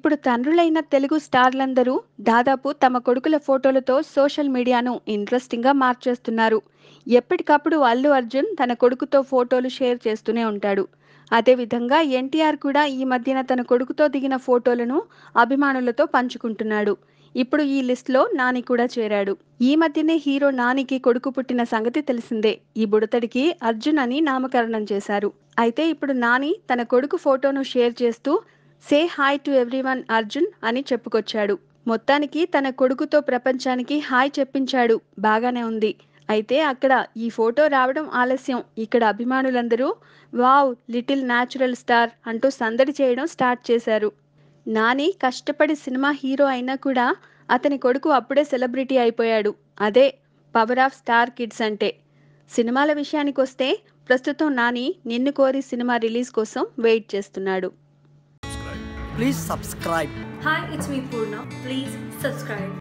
ఇప్పుడు తండ్రులైన తెలుగు స్టార్లందరూ దాదాపు తమ కొడుకుల ఫోటోలతో సోషల్ మీడియాను ఇంట్రెస్టింగ్గా మార్చేస్తున్నారు ఎప్పటికప్పుడు అల్లు అర్జున్ తన కొడుకుతో ఫోటోలు షేర్ చేస్తూనే ఉంటాడు అదేవిధంగా ఎన్టీఆర్ కూడా ఈ మధ్యన తన కొడుకుతో దిగిన ఫోటోలను అభిమానులతో పంచుకుంటున్నాడు ఇప్పుడు ఈ లిస్ట్లో నాని కూడా చేరాడు ఈ మధ్యనే హీరో నానికి కొడుకు పుట్టిన సంగతి తెలిసిందే ఈ బుడతడికి అర్జున్ అని నామకరణం చేశారు అయితే ఇప్పుడు నాని తన కొడుకు ఫోటోను షేర్ చేస్తూ say hi to everyone Arjun అని చెప్పుకొచ్చాడు మొత్తానికి తన కొడుకుతో ప్రపంచానికి హాయ్ చెప్పించాడు బాగానే ఉంది అయితే అక్కడ ఈ ఫోటో రావడం ఆలస్యం ఇక్కడ అభిమానులందరూ వావ్ లిటిల్ న్యాచురల్ స్టార్ అంటూ సందడి చేయడం స్టార్ట్ చేశారు నాని కష్టపడి సినిమా హీరో అయినా కూడా అతని కొడుకు అప్పుడే సెలబ్రిటీ అయిపోయాడు అదే పవర్ ఆఫ్ స్టార్ కిడ్స్ అంటే సినిమాల విషయానికి వస్తే ప్రస్తుతం నాని నిన్ను కోరి సినిమా రిలీజ్ కోసం వెయిట్ చేస్తున్నాడు Please subscribe. Hi, it's me Purna. Please subscribe.